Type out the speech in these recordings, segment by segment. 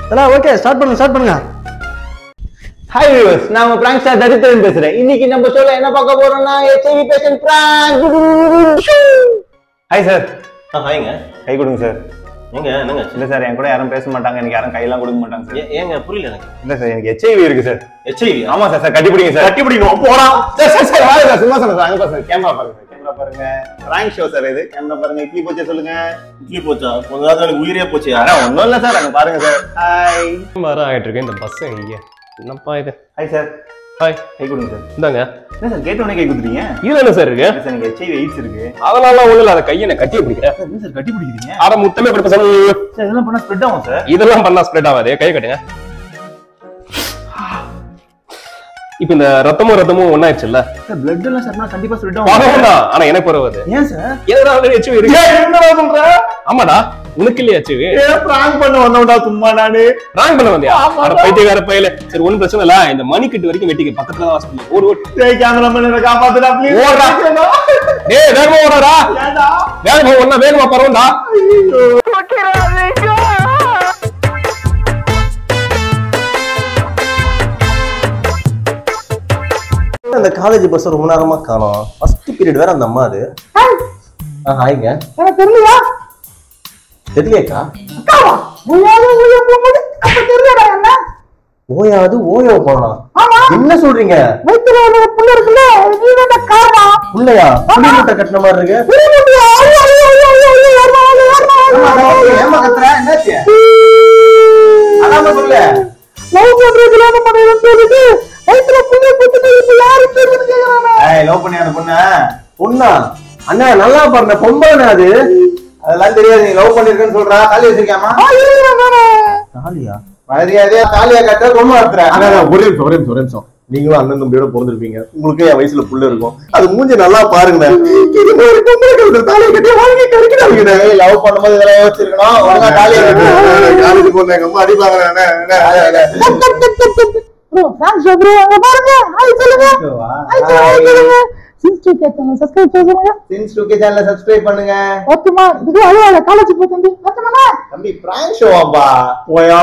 தலா okay start பண்ணுங்க start பண்ணுங்க ஹாய் வியூவர்ஸ் நான் உங்க பிராங்க் ஸ்டார் தரித்திரன் பேசுறேன் இன்னைக்கு நம்ம ஷோல என்ன பார்க்க போறோம்னா HIV patient prank hi sir ஹாய்ங்க கை கொடுங்க சார் ஏங்க என்னங்க இல்ல சார் என் கூட யாரும் பேச மாட்டாங்க எனக்கு யாரும் கையெல்லாம் கொடுக்க மாட்டாங்க சார் ஏ- ஏங்க புரியல எனக்கு இல்ல சார் எனக்கு ஹெச்ஐவி இருக்கு சார் ஹெச்ஐவி ஆமா சார் சார் கட்டி பிடிங்க சார் கட்டி பிடிக்கணும் போடா சார் சார் சார் வாங்க சார் சும்மா சொல்லுங்க சார் அங்க பாருங்க கேமரா பாருங்க சார் கேமரா பாருங்க பிராங்க் ஷோ சார் இது கேமரா பாருங்க இட்லி போச்சே சொல்லுங்க இட்லி போச்சா கொஞ்ச நேரத்துல எனக்கு உயிரே போச்சு ஆனா ஒண்ணும் இல்ல சார் அங்க பாருங்க சார் ஹாய் மாதிரி ஆகிட்டு இருக்கு இந்த பஸ் எங்க என்னப்பா இது ஹாய் சார் ஹாய் கை கொடுங்க சார் இந்தாங்க என்ன சார் கேட்ட உடனே கை கொடுத்துறீங்க இதுல என்ன சார் இருக்கு இல்ல சார் எனக்கு ஹெச்ஐவி எய்ட்ஸ் இருக்கு அதனால ஒண்ணு இல்ல அதை கையை நான் கட்டி பிடிக்கிறேன் சார் என்ன சார் கட்டி பிடிக்கிறீங்க அரை முத்தமே கொடுப்ப சார் சார் இதெல்லாம் பண்ணா ஸ்ப்ரெட் ஆகும் சார் இதெல்லாம் பண்ணா ஸ்ப்ரெட் ஆகாது கை கட்டுங்க இப்ப இந்த ரத்தமும் ரத்தமும் ஒன்னாயிடுச்சுல்ல சார் பிளட் எல்லாம் சார் கண்டிப்பா ஸ்ப்ரெட் பரவாயில்ல ஆனா எனக்கு பரவாது ஏன் சார் ஏன்னா ஆல்ரெடி ஹெச்வி இருக்கு என்னடா சொல்ற ஆமாடா உனக்கு இல்லையா ஹெச்வி ஏன் பிராங்க் பண்ண வந்தோம்டா சும்மா நானு ராங் பண்ண வந்தியா அட பைத்தியக்கார பையல சரி ஒண்ணும் பிரச்சனை இல்ல இந்த மணிக்கட்டு வரைக்கும் வெட்டிக்க பக்கத்துல தான் ஹாஸ்பிட்டல் ஓடு ஓடு டேய் கேமராமேன் என்ன காப்பாத்துடா ப்ளீஸ் ஓடுடா. டேய் வேகமா ஓடுறா ஏன்டா வேகமா ஒண்ணா வேகமா பரவண்டா அந்த காலேஜ் பஸ் ரொம்ப நேரமா காணோம் ஃபர்ஸ்ட் பீரியட் வேற அந்த அம்மா அது ஆ ஹாய்ங்க எனக்கு தெரியலையா தெரியலையேக்கா அக்காவா ஓயாது ஓய போகும்போது அப்ப தெரியலடா என்ன ஓயாது ஓயோ போலாம் ஆமா என்ன சொல்றீங்க வயித்துல ஒரு புள்ள இருக்குல்ல நீ தான் காரணம் புள்ளையா புள்ளி மூட்டை கட்டின மாதிரி இருக்கு புரியலையா? ஐயோ, ஐயோ, ஐயோ, ஐயோ, ஐயோ, ஏறுமா, ஏறுமா, ஏறுமா, ஏறுமா. ஏமா கத்துற என்னாச்சு அதாம சொல்லு லவ் பண்றது கல்யாணம் பண்ணிடுன்னு சொல்லிட்டு வயித்துல புள்ள குத்துட்டு இப்ப யாரு தெரியுதுன்னு கேக்குறானே ஏய் லவ் பண்ணி அந்த பொண்ண பொண்ணா அண்ணா நல்லா பாருங்க பொம்பளை அது அதெல்லாம் தெரியாது நீ லவ் பண்ணிருக்கேன்னு சொல்றா தாலி வச்சிருக்கியாமா ஆ, இருக்கிறேன் நானு. தாலியா மரியாதையா தாலியா கட்ட ரொம்ப வளர்த்துற அண்ணா, அண்ணா, ஒரே நிமிஷம் ஒரே நிமிஷம் ஒரே நிமிஷம் நீங்களும் அண்ணன் தம்பியோட பிறந்திருப்பீங்க உங்களுக்கு என் வயசுல புள்ள இருக்கும் அது மூஞ்சி நல்லா பாருங்க இது ஒரு பொம்பளை கழுத்துல தாலியை கட்டி வாங்கி கறிக்கிறாங்க ஏய் லவ் பண்ணும்போது இதெல்லாம் யோசிச்சிருக்கணும் ஒழுங்கா தாலியா கட்டு காலேஜ் போன எங்க அம்மா அடிப்பாங்க bro, thanks bro. அங்க பாருங்க ஹாய் சொல்லுங்க ஹாய் சொல்லுங்க சின்ஸ் டூ கேட்டாங்க சப்ஸ்கிரைப் பண்ணுங்க சின்ஸ் டூகே சேனலை சப்ஸ்கிரைப் பண்ணுங்க ஓகேமா இது அழுவாத காலேஜ் போய் தம்பி ஓகேமா தம்பி பிராங்க் ஷோவாப்பா போயா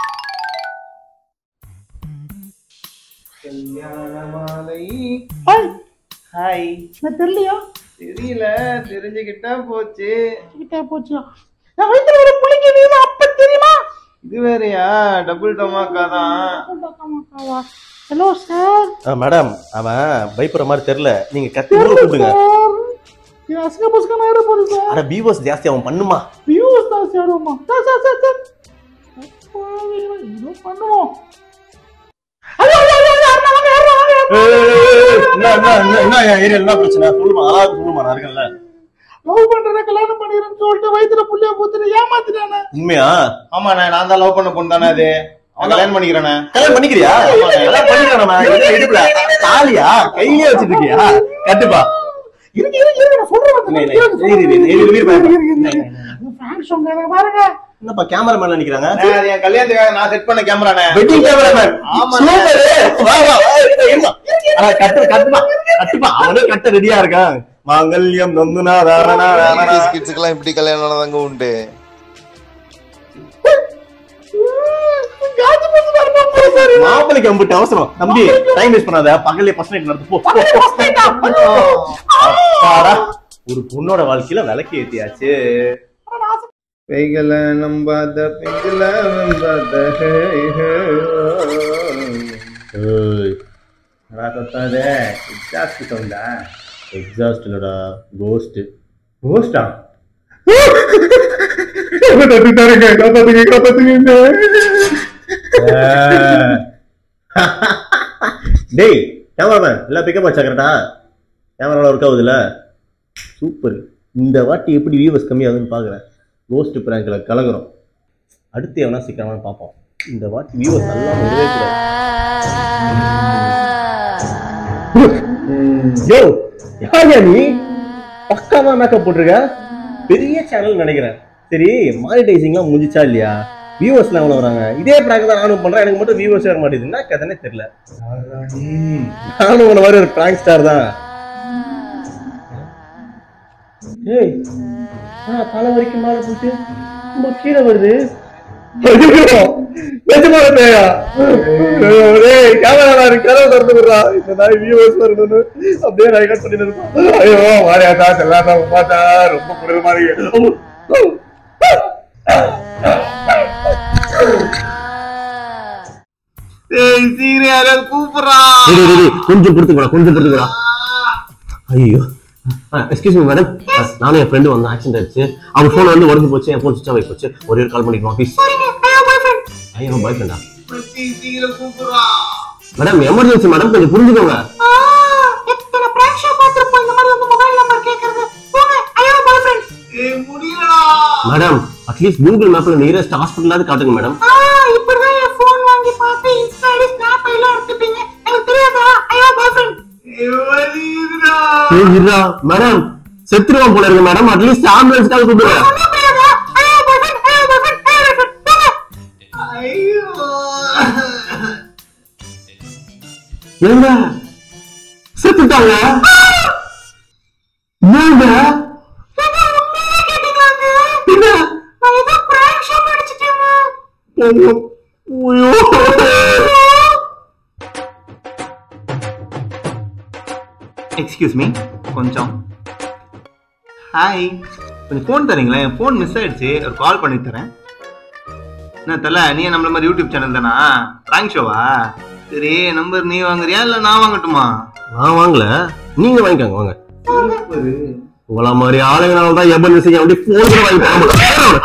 ஹாய் ஹாய் நான் தெரியலையா தெரியல தெரிஞ்சுக்கிட்டா போச்சு கிட்ட போச்சு நான் வயித்துல ஒரு புளிக்கு வீடு அப்ப தெரியுமா இது வேறயா டபுள் டமாக்கா தான் ஹலோ சார் மேடம் அவன் பயப்படுற மாதிரி தெரியல நீங்க கத்தி ஊரை கூப்பிடுங்க சார் அசுக புசுக நேரம் போகுது சார் ஆனா வியூவர்ஸ் ஜாஸ்தி அவன் பண்ணுமா வியூஸ் தான் சார் ஆமா சார் சார் சார் சார் அப்பாவிகளா, ஏதோ பண்ணுவோம் ஐயோ ஐயோ ஐயோ யாருன்னா வாங்க யாருன்னா வாங்க என்ன பிரச்சனை சொல்லுமா அதாவது சொல்லுமா நான் இருக்கேன்ல லவ் பண்றத கல்யாணம் பண்ணிடுறேன்னு சொல்லிட்டு வயித்துல புள்ளைய பூத்துட்டு ஏமாத்திட்டானே உண்மையா ஆமாண்ணே நான் தான் லவ் பண்ண பொண்ணு தானே அது அவன் கல்யாணம் பண்ணிக்கிறேனே கல்யாணம் பண்ணிக்கிறியா கல்யாணம் பண்ணிக்கிறேன் இடுப்புல தாலியா கையிலே வச்சிட்டு இருக்கியா கட்டுப்பா இருக்கு இருக்கு இருக்கு நான் சொல்றேன் இல்லை, இல்லை, இரு, இரு, இரு, இரு, இரு, இரு. ஃபிரான்ஸ் உங்க பாருங்க என்னப்பா கேமராமேன் நினைக்கிறாங்க அண்ணே, அது என் கல்யாணத்துக்காக நான் செட் பண்ண கேமராண்ணே வெட்டிங் கேமராமேன் ஆமாண்ணே. வா வா வா, இருமா, இருமா. ஆனா, கட்டு கட்டுப்பா கட்டுப்பா அவனே கட்ட ரெடியா இருக்கான் மாங்கல்யம் நொந்துனா தாரணா தாரணா. கிட்ஸுக்கெல்லாம் இப்படி கல்யாணம் தாங்க உண்டு காத்து போச்சு பாருங்க சார் மாப்பிளைக்கு அம்பிட்டு அவசரம் தம்பி டைம் வேஸ்ட் பண்ணாத பகல்லே ஃபர்ஸ்ட் நைட் நடத்து போ போ, போ. அப்பாடா, ஒரு பொண்ணோட வாழ்க்கையில விளக்கு ஏத்தியாச்சு கைகளை நம்பாத பெண்களை நம்பாத கத்தாதே எக்ஸாஸ்ட் சவுண்டா எக்ஸாஸ்ட் இல்லடா கோஸ்ட் கோஸ்டா டேய் கேமராமேன் எல்லாம் பிக்கப் ஆச்சா கரெக்டா கேமராவில் ஒர்க் ஆகுதுல்ல சூப்பர் இந்த வாட்டி எப்படி வியூவர்ஸ் கம்மியாகுதுன்னு பார்க்குறேன் கோஸ்ட் ப்ராங்கில் கலங்குறோம் அடுத்து எவனா சீக்கிரமா பார்ப்போம் இந்த வாட்டி வியூவர்ஸ் நல்லா வரவே கூடாது யோ யாரியா நீ பக்காவா மேக்கப் போட்டிருக்க பெரிய சேனல் நினைக்கிறேன் சரி மானிடைசிங்லாம் முடிஞ்சிச்சா இல்லையா வியூவர்ஸ்லாம் எவ்வளோ வராங்க இதே ப்ராங்க் தான் நானும் பண்றேன் எனக்கு மட்டும் வியூவர்ஸ் வர மாட்டேங்குது என்ன கதைனே தெரியல நானும் உன மாதிரி ஒரு ப்ராங்க் ஸ்டார் தான் ஏய் ஆ, தலை வரைக்கும் மேலே போட்டு ரொம்ப கீழே வருது ஐயோ, நிஜமான பேயா டேய் கேமரா இருக்கு கதவை திறந்து விடுறா இந்த நாய் வியூவர்ஸ் வரணும்னு அப்படியே நான் கட் பண்ணி இருப்பான் ஐயோ வாரியாத்தா செல்லாத்தா உமாத்தா ரொம்ப குளிரமா இருக்கு ஏய் சீரியரா கூப்பிடுறா டேய், டேய், டேய், கொஞ்சம் பொறுத்துக்கடா கொஞ்சம் பொறுத்துக்கடா ஐயோ எக்ஸ்கியூஸ் மீ மேடம் நானும் என் ஃப்ரெண்டு வந்து ஆக்சிடென்ட் ஆயிடுச்சு அவன் ஃபோன் வந்து உடஞ்சு போச்சு என் ஃபோன் சுவிச் ஆகி போச்சு ஒரே ஒரு கால் பண்ணிக்கலாம் ப்ளீஸ் ஐயோ பாய் ஃப்ரெண்டா சீக்கிரம் கூப்பிடுறா மேடம் எமர்ஜென்சி மேடம் கொஞ்சம் புரிஞ்சுக்கோங்க எத்தனை prank show பார்த்திருப்போம் இந்த மாதிரி வந்து mobile number கேட்கறது. போங்க, I have a boyfriend. ஏய் முடியலடா மேடம் அட்லீஸ்ட் கூகுள் மேப்ல நியரஸ்ட் ஹாஸ்பிட்டலாவது காட்டுங்க மேடம் ஆ, இப்படிதான் என் phone வாங்கி பார்த்து Insta ID, Snap எல்லாம் எடுத்துப்பீங்க. எனக்கு தெரியாதா? I have a boyfriend. ஏய் வலிக்குதுடா ஏய் இருடா மேடம் செத்துருவான் போல இருக்கு மேடம் அட்லீஸ்ட் ஆம்புலன்ஸ்க்காக கூப்பிடுங்க ஒண்ணும் தெரியாதா? I have a boyfriend, I have a boyfriend, I have a boyfriend. போங்க. ஐயோ ஏங்க செத்துட்டாங்க ஏங்க ஏங்க, உண்மையா கேட்டீங்களாங்க? என்ன? நான் ஏதோ prank show நடிச்சிட்டேங்க. ஐயோ ஐயோ எக்ஸ்கியூஸ் மீ கொஞ்சம் ஹாய் கொஞ்சம் ஃபோன் தரீங்களேன் என் ஃபோன் மிஸ் ஆயிடுச்சு ஒரு கால் பண்ணி தரேன் என்ன தல நீ நம்மள மாதிரி யூடியூப் சேனல் தானா ப்ராங்க் ஷோவா சரி நம்பர் நீ வாங்குறியா இல்ல நான் வாங்கட்டுமா நான் வாங்கல நீங்க வாங்கிக்கோங்க வாங்க உங்கள மாதிரி ஆளுங்கனால தான் எபன் மிஸ்ஸிங் அப்படி போன் கூட வாங்கி தர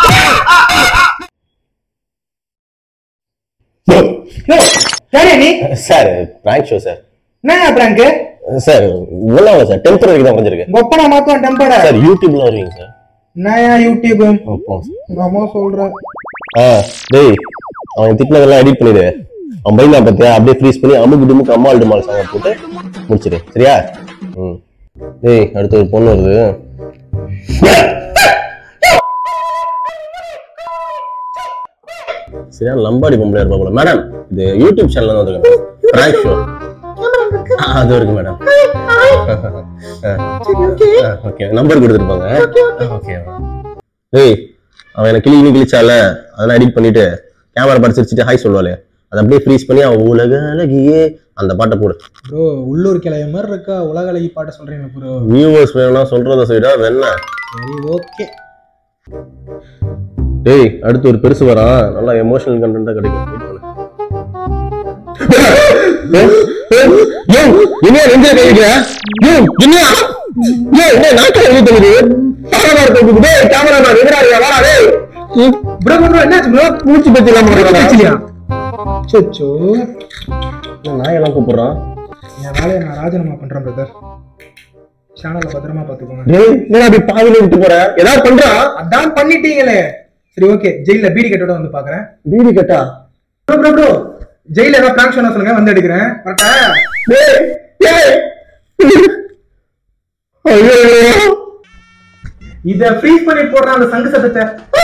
யாரே நீ சார் பிராங்க் ஷோ சார் என்ன பிராங்க் சார் உள்ள சார் டெம்பர் வரைக்கும் தான் கொஞ்சம் கொப்பனா மாத்தம் டெம்பட சார் யூடியூப்ல வருவீங்க சார் நான் யூடியூப் அப்போ உங்க அம்மா சொல்றேன் ஆ டேய் அவன் திட்டினதெல்லாம் எடிட் பண்ணிடு அவன் பையனா பார்த்தியா அப்படியே ஃப்ரீஸ் பண்ணி அமுக்கு டுமுக்கு அம்மாள் டுமால் சாங்க போட்டு முடிச்சிடு சரியா ம் டேய் அடுத்து ஒரு பொண்ணு வருது சரியா லம்பாடி பொம்பளை இருப்பா போல மேடம் இது யூடியூப் சேனல்ல தான் வந்துருக்கேன் பிராங்க் ஷோ அது இருக்கு மேடம் ஓகே நம்பர் கொடுத்துருப்பாங்க ஓகே டேய் அவன் எனக்கு கிளி கிழிச்சால அதெல்லாம் எடிட் பண்ணிட்டு கேமரா பார்த்து சிரிச்சிட்டு ஹாய் சொல்லுவாளே அதை அப்படியே ஃப்ரீஸ் பண்ணி அவன் உலக அழகியே அந்த பாட்டை போடு ப்ரோ உள்ளூர் கிளைய மாதிரி இருக்கா உலக அழகி பாட்ட சொல்றீங்க ப்ரோ வியூவர்ஸ் வேணும்னா சொல்றத சொல்லிடா வெண்ண சரி ஓகே டேய் அடுத்து ஒரு பெருசு வரான் நல்லா எமோஷனல் கண்டென்ட்டா கிடைக்கும் Wait பண்ணு. ஏன் என்ன நெஞ்ச கையில ஏன் என்ன ஏன் என்ன நாக்க எழுதி தருது கேமரா தூக்குது கேமரா எதிரா வாடா டேய் ப்ரோ ப்ரோ என்னாச்சு ப்ரோ பூச்சி பத்தி இல்லாம பேசலையா சோச்சோ நாயெல்லாம் கூப்பிடுறான் என் வேலையை நான் ராஜினாமா பண்றேன் பிரதர் சேனலை பத்திரமா பாத்துக்கோங்க டேய் என்ன அப்படி பாதியில விட்டு போற ஏதாவது பண்றா அதான் பண்ணிட்டீங்களே சரி ஓகே ஜெயில பீடி கட்டோட வந்து பாக்குறேன் பீடி கட்டா ப்ரோ ப்ரோ ப்ரோ ஜெயில ஏதாவது பிராங்க் சொன்னா சொல்லுங்க வந்து எடுக்கிறேன் கரெக்டா டேய் டேய் ஐயோ இத ஃப்ரீஸ் பண்ணி போடுற அந்த சங்கு சத்தத்தை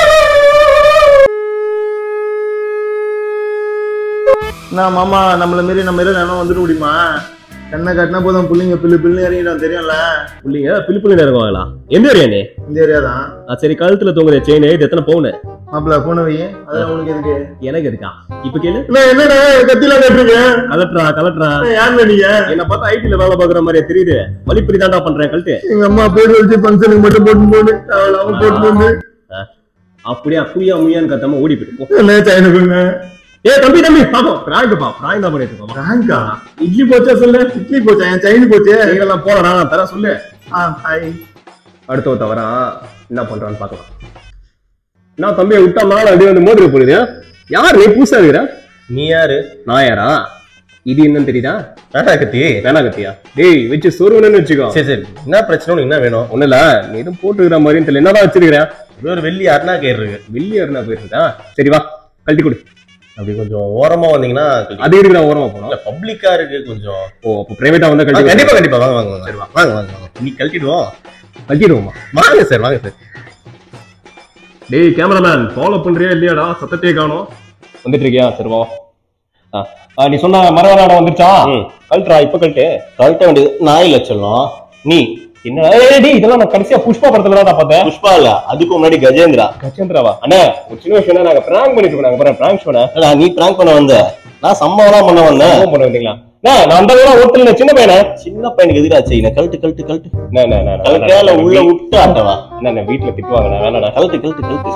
நான் மாமா நம்மள மாரி நம்ம இடம் வேணும் வந்துட முடியுமா கண்ணை கட்டினா போதும் புள்ளிங்க பில்லு பில்லு இறங்கிடும் தெரியும்ல புள்ளிங்க பிலிப்புல இறங்குவாங்களா எந்த ஏரியா நீ இந்த ஏரியா தான் ஆ, சரி கழுத்துல தூங்குற செயின் இது எத்தனை பவுனு மாப்பிள்ள போன வை அதான் உனக்கு எதுக்கு எனக்கு இருக்கா இப்ப கேளு நான் என்னடா கத்தில கட்டுருக்கேன் கலட்டுறா கலட்டுறா யாருன்னு நீங்க என்ன பார்த்தா ஐடில வேலை பாக்குற மாதிரியே தெரியுது வழிப்பறி தாண்டா பண்றேன் கழட்டு எங்க அம்மா பேர் வச்சு ஃபங்க்ஷனுக்கு மட்டும் போட்டு போட்டு அவன் போட்டு போட்டு அப்படியே புரியா முய்யான்னு கத்தாம ஓடி போயிட்டு போ என்ன சைனுக்குங்க ஏ தம்பி தம்பி பாப்போம் பிராங்க் பா பிராங்க் தான் பண்ணிட்டு இருக்கோம் ராங்கா இட்லி போச்சா சொல்லு இட்லி போச்சா என் சைனு போச்சு நீங்களாம் போறா நான் தர சொல்லு ஆ ஹாய் அடுத்த ஒருத்த வரான் என்ன பண்றான்னு பாக்கலாம் நான் தம்பியை விட்டா மேல அப்படியே வந்து மோதிர போடுது யார் நீ புதுசா இருக்கிற நீ யாரு நான் யாரா இது என்னன்னு தெரியுதா வேணா கத்தி வேணா கத்தியா டேய் வச்சு சொருவனு வச்சுக்கோ சரி சரி என்ன பிரச்சனை உனக்கு என்ன வேணும் ஒண்ணு இல்ல நீ எதுவும் போட்டுக்கிற மாதிரின்னு தெரியல என்னதான் வச்சிருக்கிறேன் இது ஒரு வெள்ளி அருணா கயிறு இருக்கு வெள்ளியாருனா போயிருந்தா சரி வா கழட்டி கொடு அப்படி கொஞ்சம் ஓரமா வந்தீங்கன்னா கழட்டி- அது இருக்கிற ஓரமா போனோம் இல்ல பப்ளிக்கா இருக்கு கொஞ்சம் ஓ அப்போ பிரைவேட்டா வந்தா ஆ, கழட்டி கண்டிப்பா கண்டிப்பா வாங்க வாங்க வாங்க வாங்க வாங்க வாங்க நீ கழட்டிடுவோம் கழட்டிடுவோமா வாங்க சார் வாங்க சார் டேய் கேமராமேன் ஃபாலோ பண்றியா இல்லையாடா சத்தத்தையே காணோம் வந்துட்டு இருக்கியா சரி வா ஆ. ஆ, நீ சொன்ன மரவாளாடம் வந்துருச்சா ம். கழட்டுறா இப்ப கழட்டு கழட்ட வேண்டியது நான் இல்ல சொல்லலாம் நீ என்ன ஏய், டேய், இதெல்லாம் நான் கடைசியா புஷ்பா படத்துல தான் பார்த்தேன் புஷ்பா இல்ல அதுக்கு முன்னாடி கஜேந்திரா கச்சந்திராவா அண்ணா ஒரு சின்ன விஷயம் நாங்க பிராங்க் பண்ணிட்டு இருக்கோம் நாங்க பாருங்க பிராங்க் பண்ண இல்ல, நீ பிராங்க் பண்ண வந்த நான் சம்பவம்லாம் பண்ண வந்தேன் ஃபோன் பண்ண வந்தீங்களா நான் நான் அந்த கூட ஓட்டல சின்ன பையனா சின்ன பையனுக்கு எதிராச்சு என்ன கழட்டு கழட்டு கழட்டு நான் நான் நான் கழட்டால உள்ள விட்டு ஆட்டவா நான் நான் வீட்ல திட்டுவாங்க நான் வேணாடா கழட்டு கழட்டு கழட்டு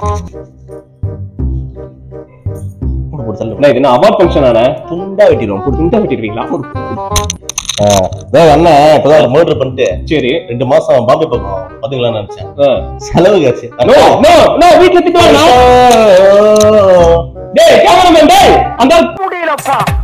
போடு போடு தள்ளு அண்ணா இது என்ன அவார்ட் ஃபங்க்ஷன் ஆனே துண்டா வெட்டிடுவோம் போடு துண்டா விட்டுருவீங்களா அதான் அண்ணன் இப்பதான் மர்டர் பண்ணிட்டு சரி ரெண்டு மாசம் பாம்பே பக்கம் பாத்தீங்களான்னு நினைச்சேன் ஆ. செலவு காச்சு நோ நோ நோ வீட்ல திட்டுவாங்க டேய் கேமராமேன் டேய் அந்த முடியலப்பா